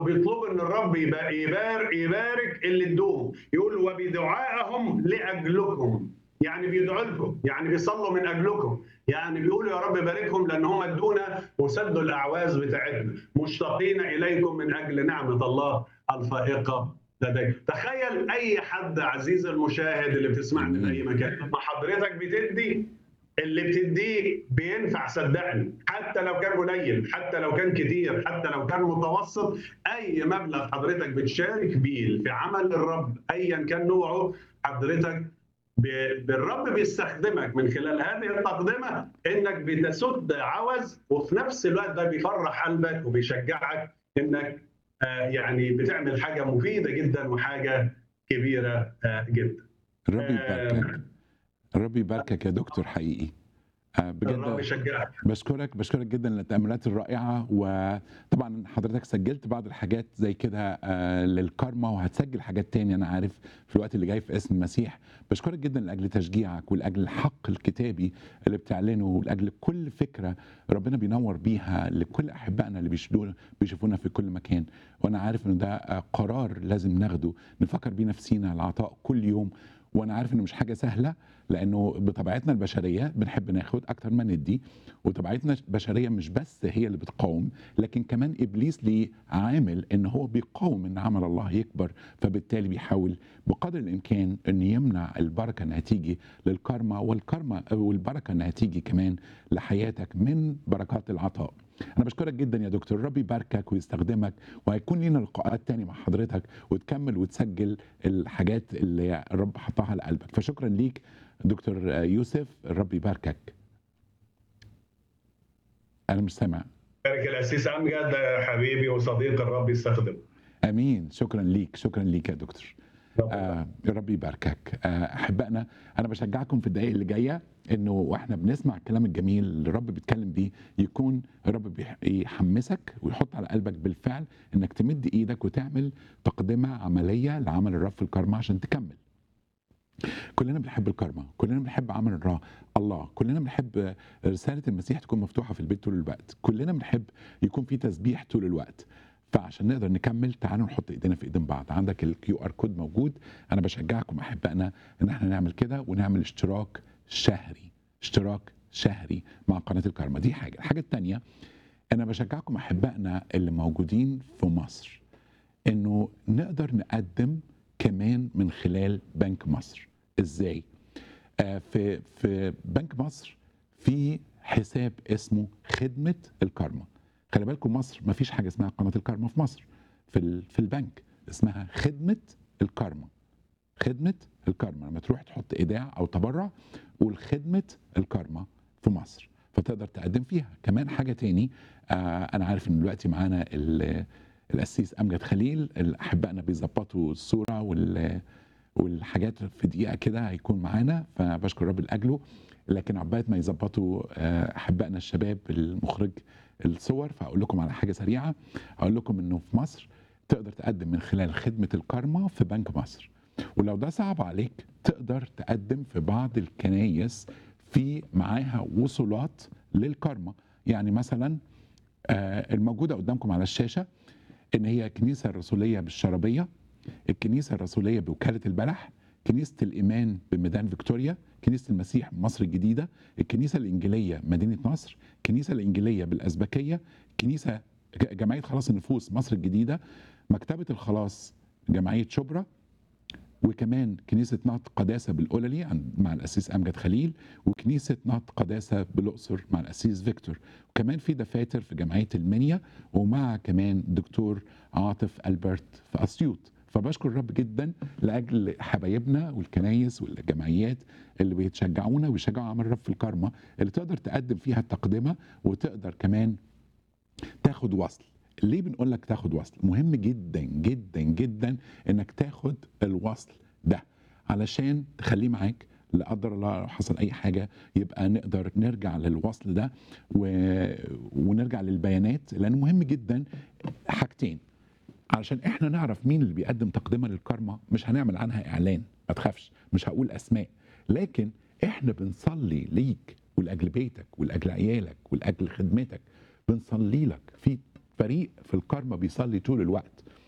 بيطلبوا ان الرب يبقى يبارك يبارك اللي ادوهم يقول وبدعائهم لاجلكم يعني بيدعوا لكم يعني بيصلوا من اجلكم يعني بيقولوا يا رب باركهم لان هم ادونا وسدوا الاعواز بتاعتنا مشتاقين اليكم من اجل نعمه الله الفائقه لديك تخيل اي حد عزيز المشاهد اللي بتسمعني في اي مكان ما حضرتك بتدي اللي بتديه بينفع صدقني حتى لو كان قليل حتى لو كان كتير حتى لو كان متوسط اي مبلغ حضرتك بتشارك بيه في عمل الرب ايا كان نوعه حضرتك بالرب بيستخدمك من خلال هذه التقدمه انك بتسد عوز وفي نفس الوقت ده بيفرح قلبك وبيشجعك انك يعني بتعمل حاجه مفيده جدا وحاجه كبيره جدا. الرب يباركك الرب يباركك يا دكتور حقيقي بجد الرب يشجعك بشكرك بشكرك جدا للتاملات الرائعه وطبعا حضرتك سجلت بعض الحاجات زي كده للكارما وهتسجل حاجات تاني انا عارف في الوقت اللي جاي في اسم المسيح بشكرك جدا لاجل تشجيعك ولاجل الحق الكتابي اللي بتعلنه ولاجل كل فكره ربنا بينور بيها لكل احبائنا اللي بيشوفونا في كل مكان وانا عارف ان ده قرار لازم ناخده نفكر بيه نفسينا العطاء كل يوم وانا عارف انه مش حاجه سهله لانه بطبيعتنا البشريه بنحب ناخد اكتر ما ندي وطبيعتنا البشريه مش بس هي اللي بتقاوم لكن كمان ابليس ليه عامل ان هو بيقاوم ان عمل الله يكبر فبالتالي بيحاول بقدر الامكان ان يمنع البركه انها تيجي للكارما والكارما والبركه انها تيجي كمان لحياتك من بركات العطاء انا بشكرك جدا يا دكتور ربي يباركك ويستخدمك وهيكون لنا لقاءات تاني مع حضرتك وتكمل وتسجل الحاجات اللي الرب حطها على قلبك فشكرا ليك دكتور يوسف الرب يباركك انا مش سامع بارك الاسيس امجد حبيبي وصديق الرب يستخدم امين شكرا ليك شكرا ليك يا دكتور آه رب يباركك آه احبائنا انا بشجعكم في الدقائق اللي جايه انه واحنا بنسمع الكلام الجميل اللي الرب بيتكلم بيه يكون الرب يحمسك ويحط على قلبك بالفعل انك تمد ايدك وتعمل تقدمه عمليه لعمل الرب في الكرمه عشان تكمل كلنا بنحب الكرمة كلنا بنحب عمل الرا الله كلنا بنحب رسالة المسيح تكون مفتوحة في البيت طول الوقت كلنا بنحب يكون في تسبيح طول الوقت فعشان نقدر نكمل تعالوا نحط ايدينا في ايدين بعض عندك الكيو ار كود موجود انا بشجعكم احبائنا ان احنا نعمل كده ونعمل اشتراك شهري اشتراك شهري مع قناه الكرمه دي حاجه الحاجه الثانيه انا بشجعكم احبائنا اللي موجودين في مصر انه نقدر نقدم كمان من خلال بنك مصر ازاي آه في في بنك مصر في حساب اسمه خدمه الكرمه خلي بالكم مصر ما فيش حاجه اسمها قناه الكرمه في مصر في في البنك اسمها خدمه الكرمه خدمه الكرمه لما تروح تحط ايداع او تبرع قول خدمه الكرمه في مصر فتقدر تقدم فيها كمان حاجه تاني آه انا عارف ان دلوقتي معانا القسيس امجد خليل احبائنا بيظبطوا الصوره وال والحاجات في دقيقه كده هيكون معانا فبشكر رب لاجله لكن عباد ما يظبطوا احبائنا الشباب المخرج الصور فاقول لكم على حاجه سريعه اقول لكم انه في مصر تقدر تقدم من خلال خدمه الكارما في بنك مصر ولو ده صعب عليك تقدر تقدم في بعض الكنايس في معاها وصولات للكارما يعني مثلا الموجوده قدامكم على الشاشه ان هي كنيسه الرسوليه بالشربيه الكنيسه الرسوليه بوكاله البلح كنيسه الايمان بميدان فيكتوريا كنيسه المسيح مصر الجديده الكنيسه الانجيليه مدينه نصر الكنيسه الانجيليه بالازبكيه كنيسه جمعيه خلاص النفوس مصر الجديده مكتبه الخلاص جمعيه شبرا وكمان كنيسة نهض قداسة بالقللي مع الأسيس أمجد خليل وكنيسة نهض قداسة بالأقصر مع الأسيس فيكتور وكمان في دفاتر في جمعية المنيا ومع كمان دكتور عاطف ألبرت في أسيوط فبشكر الرب جدا لاجل حبايبنا والكنايس والجمعيات اللي بيتشجعونا ويشجعوا عمل الرب في الكرمه اللي تقدر تقدم فيها التقدمه وتقدر كمان تاخد وصل ليه بنقول لك تاخد وصل مهم جدا جدا جدا انك تاخد الوصل ده علشان تخليه معاك لا قدر الله لو حصل اي حاجه يبقى نقدر نرجع للوصل ده و... ونرجع للبيانات لان مهم جدا حاجتين علشان احنا نعرف مين اللي بيقدم تقدمه للكرمه مش هنعمل عنها اعلان ما تخافش مش هقول اسماء لكن احنا بنصلي ليك ولاجل بيتك ولاجل عيالك ولاجل خدمتك بنصلي لك في فريق في الكارما بيصلي طول الوقت